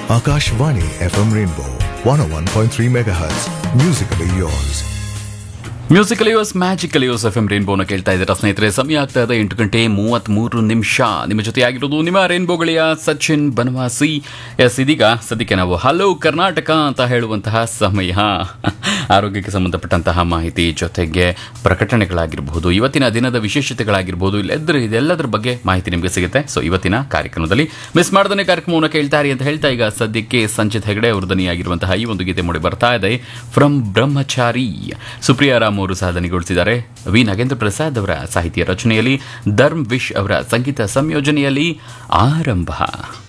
Akashvani FM Rainbow 101.3 MHz. Musically yours. Musical yours magical yours F M ರೇನ್ಬೋನ ಕೇಳ್ತಾ ಇದ್ದೀರಾ ಸ್ನೇಹಿತರೆ ಸಮಯ ಆಗ್ತಾ ಇದೆ ಎಂಟು ಗಂಟೆ ಮೂವತ್ತ್ಮೂರು ನಿಮಿಷ ನಿಮ್ಮ ಜೊತೆಯಾಗಿರೋದು ನಿಮ್ಮ ರೇನ್ಬೋ ಗೆಳೆಯ ಸಚಿನ್ ಬನವಾಸಿ ಎಸ್ ಇದೀಗ ಸದ್ಯಕ್ಕೆ ನಾವು ಹಲೋ ಕರ್ನಾಟಕ ಅಂತ ಹೇಳುವಂತಹ ಸಮಯ ಆರೋಗ್ಯಕ್ಕೆ ಸಂಬಂಧಪಟ್ಟಂತಹ ಮಾಹಿತಿ ಜೊತೆಗೆ ಪ್ರಕಟಣೆಗಳಾಗಿರ್ಬೋದು ಇವತ್ತಿನ ದಿನದ ವಿಶೇಷತೆಗಳಾಗಿರ್ಬೋದು ಇಲ್ಲೆದ್ರ ಇದೆಲ್ಲದರ ಬಗ್ಗೆ ಮಾಹಿತಿ ನಿಮಗೆ ಸಿಗುತ್ತೆ ಸೊ ಇವತ್ತಿನ ಕಾರ್ಯಕ್ರಮದಲ್ಲಿ ಮಿಸ್ ಮಾಡದೇ ಕಾರ್ಯಕ್ರಮವನ್ನು ಕೇಳ್ತಾರೆ ಅಂತ ಹೇಳ್ತಾ ಈಗ ಸದ್ಯಕ್ಕೆ ಸಂಚಿತ್ ಹೆಗಡೆ ಅವರು ದನಿಯಾಗಿರುವಂತಹ ಈ ಒಂದು ಗೀತೆ ಮೂಡಿ ಬರ್ತಾ ಇದೆ ಫ್ರಮ್ ಬ್ರಹ್ಮಚಾರಿ ಸುಪ್ರಿಯಾ ರಾಮ್ ಅವರು ಸಾಧನೆಗೊಳಿಸಿದ್ದಾರೆ ವಿ ನಾಗೇಂದ್ರ ಪ್ರಸಾದ್ ಅವರ ಸಾಹಿತ್ಯ ರಚನೆಯಲ್ಲಿ ಧರ್ಮ್ ವಿಶ್ ಅವರ ಸಂಗೀತ ಸಂಯೋಜನೆಯಲ್ಲಿ ಆರಂಭ